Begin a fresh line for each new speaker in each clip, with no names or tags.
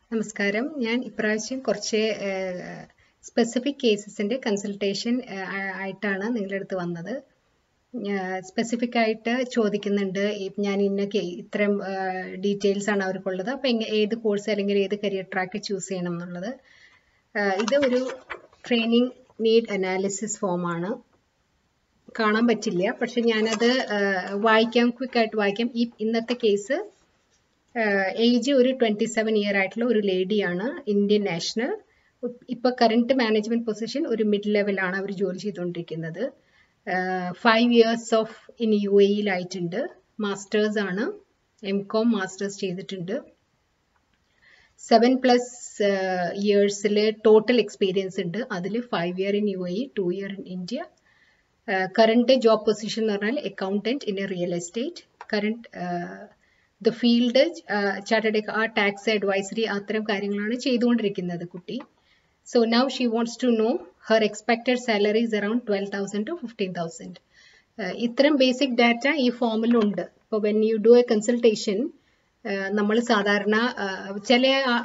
നമസ്കാരം ഞാൻ ഇപ്രാവശ്യം കുറച്ച് സ്പെസിഫിക് കേസസിന്റെ കൺസൾട്ടേഷൻ ആയിട്ടാണ് നിങ്ങളുടെ അടുത്ത് വന്നത് സ്പെസിഫിക് ആയിട്ട് ചോദിക്കുന്നുണ്ട് ഈ ഞാൻ ഇന്ന കേ- ഇത്തരം ഡീറ്റെയിൽസ് ആണ് അവർക്കുള്ളത് അപ്പൊ എങ്ങ- ഏത് കോഴ്സ് അല്ലെങ്കിൽ ഏത് കരിയർ ട്രാക്ക് ചൂസ് ചെയ്യണം എന്നുള്ളത് ആഹ് ഇത് ഒരു ട്രെയിനിങ് നീഡ് അനാലിസിസ് ഫോമാണ് കാണാൻ പറ്റില്ല പക്ഷെ ഞാനത് ആഹ് വായിക്കാം ക്വിക്ക് ആയിട്ട് വായിക്കാം ഈ ഇന്നത്തെ കേസ് ഏജ് ഒരു ട്വന്റി സെവൻ ഇയർ ആയിട്ടുള്ള ഒരു ലേഡിയാണ് ഇന്ത്യൻ നാഷണൽ ഇപ്പൊ കറന്റ് മാനേജ്മെന്റ് പൊസിഷൻ ഒരു മിഡ് ലെവലാണ് അവർ ജോലി ചെയ്തുകൊണ്ടിരിക്കുന്നത് five years of in U എയിലായിട്ടുണ്ട് മാസ്റ്റേഴ്സ് ആണ് എം കോം മാസ്റ്റേഴ്സ് ചെയ്തിട്ടുണ്ട് സെവൻ പ്ലസ് ഇയേഴ്സിൽ ടോട്ടൽ എക്സ്പീരിയൻസ് ഉണ്ട് അതിൽ five year in U A two year in India current job position എന്ന് പറഞ്ഞാൽ accountant in a real estate current the field chartered ആ tax advisory അത്തരം കാര്യങ്ങളാണ് ചെയ്തുകൊണ്ടിരിക്കുന്നത് കുട്ടി so now she wants to know her expected salary is around twelve thousand to fifteen thousand ഇത്തരം basic data ഈ ഫോമിലുണ്ട് ഇപ്പോൾ when you do a consultation നമ്മൾ സാധാരണ ചില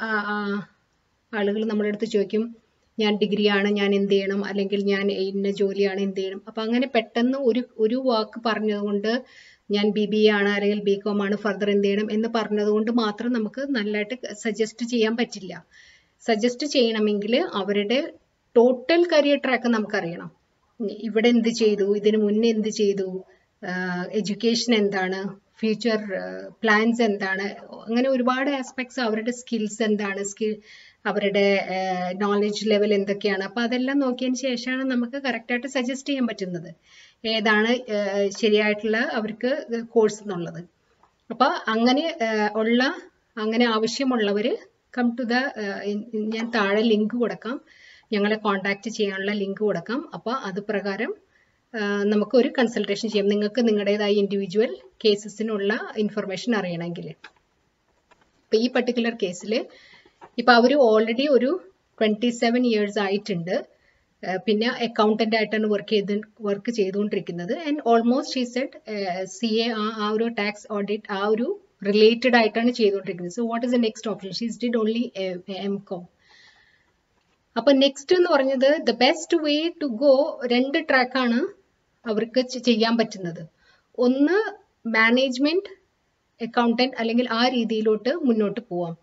ആളുകൾ നമ്മുടെ അടുത്ത് ചോദിക്കും ഞാൻ ഡിഗ്രിയാണ് ഞാൻ എന്ത് ചെയ്യണം അല്ലെങ്കിൽ ഞാൻ ഇന്ന ജോലിയാണ് എന്ത് ചെയ്യണം അപ്പൊ അങ്ങനെ പെട്ടെന്ന് ഒരു ഒരു വാക്ക് പറഞ്ഞതുകൊണ്ട് ഞാൻ ബി ബി എ ആണ് അല്ലെങ്കിൽ ബി കോം ആണ് ഫർദർ എന്ത് ചെയ്യണം എന്ന് പറഞ്ഞതുകൊണ്ട് മാത്രം നമുക്ക് നല്ലതായിട്ട് സജസ്റ്റ് ചെയ്യാൻ പറ്റില്ല സജസ്റ്റ് ചെയ്യണമെങ്കിൽ അവരുടെ ടോട്ടൽ കരിയർ ട്രാക്ക് നമുക്കറിയണം ഇവിടെ എന്ത് ചെയ്തു ഇതിനു മുന്നേ എന്ത് ചെയ്തു എഡ്യൂക്കേഷൻ എന്താണ് ഫ്യൂച്ചർ പ്ലാൻസ് എന്താണ് അങ്ങനെ ഒരുപാട് ആസ്പെക്ട്സ് അവരുടെ സ്കിൽസ് എന്താണ് സ്കിൽ അവരുടെ നോളജ് ലെവൽ എന്തൊക്കെയാണ് അപ്പൊ അതെല്ലാം നോക്കിയതിന് ശേഷമാണ് നമുക്ക് കറക്റ്റായിട്ട് സജസ്റ്റ് ചെയ്യാൻ പറ്റുന്നത് ഏതാണ് ശരിയായിട്ടുള്ള അവർക്ക് കോഴ്സ് എന്നുള്ളത് അപ്പൊ അങ്ങനെ ഉള്ള അങ്ങനെ ആവശ്യമുള്ളവര് കം ടു ദ ഞാൻ താഴെ ലിങ്ക് കൊടുക്കാം ഞങ്ങളെ കോണ്ടാക്ട് ചെയ്യാനുള്ള ലിങ്ക് കൊടുക്കാം അപ്പൊ അത് പ്രകാരം നമുക്ക് ഒരു കൺസൾട്ടേഷൻ ചെയ്യാം നിങ്ങൾക്ക് നിങ്ങളുടേതായ ഇൻഡിവിജ്വൽ കേസസിനുള്ള ഇൻഫർമേഷൻ അറിയണമെങ്കിൽ ഇപ്പൊ ഈ പർട്ടിക്കുലർ കേസിൽ ഇപ്പൊ അവര് ഓൾറെഡി ഒരു ട്വന്റി സെവൻ ഇയേഴ്സ് ആയിട്ടുണ്ട് പിന്നെ അക്കൗണ്ടന്റ് ആയിട്ടാണ് വർക്ക് ചെയ്ത് വർക്ക് ചെയ്തുകൊണ്ടിരിക്കുന്നത് and almost she said C A ആ ഒരു ടാക്സ് ഓഡിറ്റ് ആ ഒരു റിലേറ്റഡ് ആയിട്ടാണ് ചെയ്തുകൊണ്ടിരിക്കുന്നത് so what is the next option she's did only M com അപ്പൊ നെക്സ്റ്റ് എന്ന് പറഞ്ഞത് the best way to go രണ്ട് ട്രാക്കാണ് അവർക്ക് ചെയ്യാൻ പറ്റുന്നത് ഒന്ന് മാനേജ്മെന്റ് അക്കൗണ്ടന്റ് അല്ലെങ്കിൽ ആ രീതിയിലോട്ട് മുന്നോട്ട് പോവാം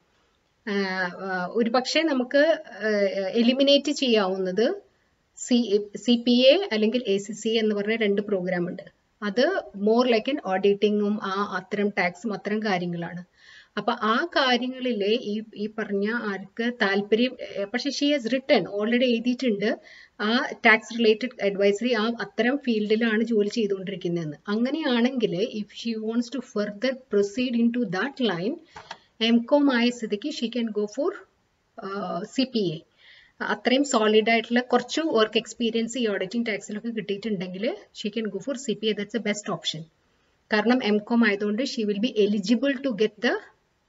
ഒരു പക്ഷേ നമുക്ക് എലിമിനേറ്റ് ചെയ്യാവുന്നത് സി സി പി എ അല്ലെങ്കിൽ എ സി സി എന്ന് പറഞ്ഞ രണ്ട് പ്രോഗ്രാം ഉണ്ട് അത് മോർ ലൈക്ക് എൻ ഓഡിറ്റിങ്ങും ആ അത്തരം ടാക്സും അത്തരം കാര്യങ്ങളാണ് അപ്പൊ ആ കാര്യങ്ങളിൽ ഈ ഈ പറഞ്ഞ ആർക്ക് താല്പര്യം പക്ഷെ ഷീ ഹാസ് റിട്ടേൺ ഓൾറെഡി എഴുതിയിട്ടുണ്ട് ആ ടാക്സ് റിലേറ്റഡ് അഡ്വൈസറി ആ അത്തരം ഫീൽഡിലാണ് ജോലി ചെയ്തുകൊണ്ടിരിക്കുന്നതെന്ന് അങ്ങനെയാണെങ്കിൽ if she wants to further proceed in to that line M com ആയ സ്ഥിതിക്ക് she can go for C P A അത്രയും സോളിഡ് ആയിട്ടുള്ള കുറച്ച് വർക്ക് എക്സ്പീരിയൻസ് ഈ ഓഡിറ്റിംഗ് ടാക്സിലൊക്കെ കിട്ടിയിട്ടുണ്ടെങ്കിൽ she can go for C P A that's a best option കാരണം M com ആയതുകൊണ്ട് she will be eligible to get the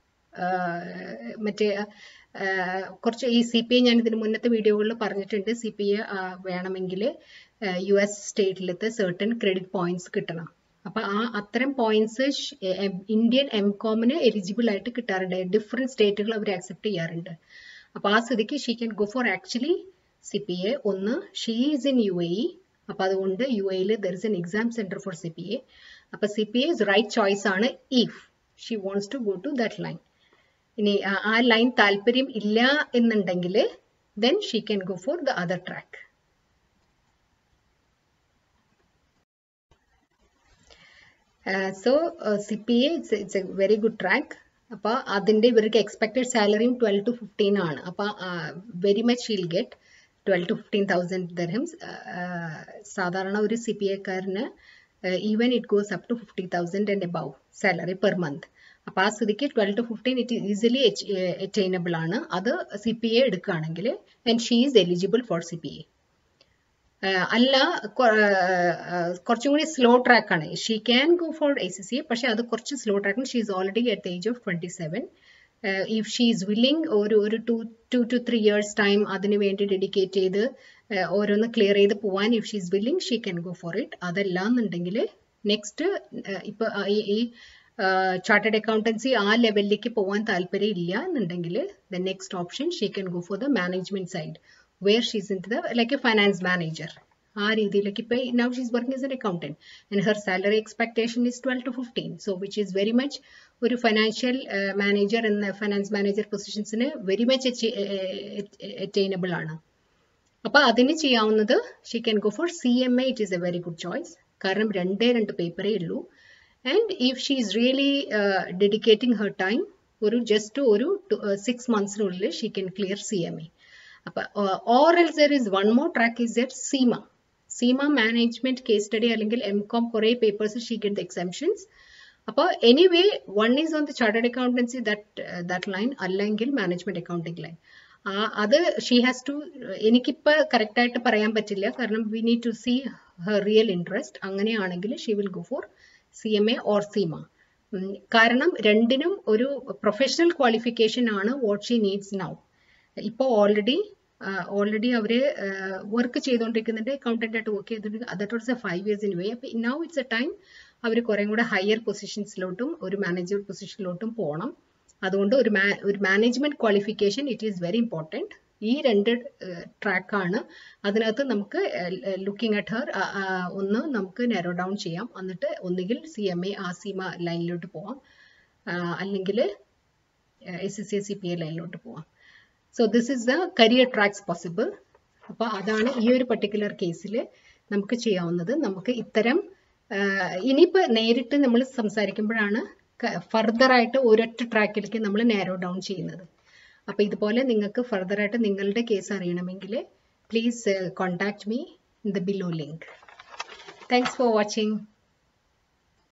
മറ്റേ കുറച്ച് ഈ സി പി ഐ ഞാൻ ഇതിന് മുന്നത്തെ വീഡിയോകളിൽ പറഞ്ഞിട്ടുണ്ട് സി പി ഐ വേണമെങ്കിൽ യു എസ് സ്റ്റേറ്റിലത്തെ സെർട്ടൺ ക്രെഡിറ്റ് പോയിന്റ്സ് കിട്ടണം അപ്പൊ ആ അത്തരം പോയിന്റ്സ് ഇന്ത്യൻ എം കോമിന് എലിജിബിൾ ആയിട്ട് കിട്ടാറുണ്ട് ഡിഫറെന്റ് സ്റ്റേറ്റുകൾ അവർ ആക്സെപ്റ്റ് ചെയ്യാറുണ്ട് അപ്പൊ ആ സ്ഥിതിക്ക് she can go for actually C P A ഒന്ന് she is in U A അപ്പൊ അതുകൊണ്ട് യു എയിൽ there is an exam centre for C P A അപ്പൊ C P A right choice ആണ് if she wants to go to that line ഇനി ആ ലൈൻ താല്പര്യം ഇല്ല എന്നുണ്ടെങ്കിൽ then she can go for the other track so C P A it's it's a very good track അപ്പോൾ അതിൻ്റെ ഇവർക്ക് എക്സ്പെക്റ്റഡ് സാലറിയും ട്വൽവ് ടു ഫിഫ്റ്റീൻ ആണ് അപ്പോൾ very much she'll get twelve to fifteen thousand dirhams സാധാരണ ഒരു C P എക്കാരന് even it goes up to fifty thousand and above salary per month അപ്പോൾ ആ സ്ഥിതിക്ക് twelve to fifteen it easily attainable ആണ് അത് സി പി എ എടുക്കുകയാണെങ്കിൽ and she is eligible for C P A അല്ല കുറച്ചും കൂടി സ്ലോ ട്രാക്ക് ആണ് she can go for A C C പക്ഷെ അത് കുറച്ച് slow track she is already at the age of twenty seven if she is willing ഒരു ഒരു two two two three years time അതിന് വേണ്ടി ഡെഡിക്കേറ്റ് ചെയ്ത് ഓരോന്ന് ക്ലിയർ ചെയ്ത് പോവാൻ if she is willing she can go for it അതല്ല എന്നുണ്ടെങ്കിൽ നെക്സ്റ്റ് ഇപ്പൊ ഈ ചാർട്ടേഡ് അക്കൗണ്ടൻസി ആ ലെവലിലേക്ക് പോകാൻ താല്പര്യം ഇല്ല എന്നുണ്ടെങ്കിൽ the next option she can go for the management side where she's in the like a finance manager ആ രീതിയിലേക്ക് ഇപ്പൊ now she's working as an accountant and her salary expectation is twelve to fifteen so which is very much ഒരു financial manager എന്ന finance manager പൊസിഷൻസിന് very much attainable ആണ് അപ്പൊ അതിന് ചെയ്യാവുന്നത് she can go for C M A it is a very good choice കാരണം രണ്ടേ രണ്ട് പേപ്പറേ ഉള്ളൂ and if she is really dedicating her time ഒരു ജസ്റ്റ് ഒരു സിക്സ് മന്ത്സിനുള്ളിൽ she can clear C M A അപ്പൊ or else there is one more track is there CIMA CIMA management case study അല്ലെങ്കിൽ എം കോം കുറെ papers she get exemptions അപ്പോൾ anyway one is on the chartered accountancy that that line അല്ലെങ്കിൽ management accounting line അത് she has to എനിക്കിപ്പോൾ കറക്റ്റായിട്ട് പറയാൻ പറ്റില്ല കാരണം we need to see her real interest അങ്ങനെയാണെങ്കിൽ she will go for C M A or CIMA കാരണം രണ്ടിനും ഒരു പ്രൊഫഷണൽ ക്വാളിഫിക്കേഷൻ ആണ് വാട്ട് ഷീ നീഡ്സ് നൗ ഇപ്പോൾ ഓൾറെഡി ഓൾറെഡി അവർ വർക്ക് ചെയ്തുകൊണ്ടിരിക്കുന്നുണ്ട് അക്കൗണ്ടന്റ് ആയിട്ട് വർക്ക് ചെയ്തിട്ടുണ്ട് that was a five years in way അപ്പോൾ നൗ ഇറ്റ്സ് എ ടൈം അവർ കുറേ കൂടെ ഹയർ പൊസിഷൻസിലോട്ടും ഒരു മാനേജർ പൊസിഷനിലോട്ടും പോകണം അതുകൊണ്ട് ഒരു മാ ഒരു management qualification it is very important ഈ രണ്ട് ട്രാക്കാണ് അതിനകത്ത് നമുക്ക് ലുക്കിംഗ് അറ്റ് ഹെർ ഒന്ന് നമുക്ക് നാരോ ഡൗൺ ചെയ്യാം എന്നിട്ട് ഒന്നുകിൽ സി എം എ ആ സീമ ലൈനിലോട്ട് പോവാം അല്ലെങ്കിൽ S S C C P A ലൈനിലോട്ട് പോവാം so this is the career tracks possible അപ്പോൾ അതാണ് ഈ ഒരു പർട്ടിക്കുലർ കേസിൽ നമുക്ക് ചെയ്യാവുന്നത് നമുക്ക് ഇത്തരം ഇനിയിപ്പോൾ നേരിട്ട് നമ്മൾ സംസാരിക്കുമ്പോഴാണ് ഫർദർ ആയിട്ട് ഒരൊറ്റ ട്രാക്കിലേക്ക് നമ്മൾ നാരോ ഡൗൺ ചെയ്യുന്നത് അപ്പോൾ ഇതുപോലെ നിങ്ങൾക്ക് ഫർദർ ആയിട്ട് നിങ്ങളുടെ കേസ് അറിയണമെങ്കിൽ please contact me in the below link thanks for watching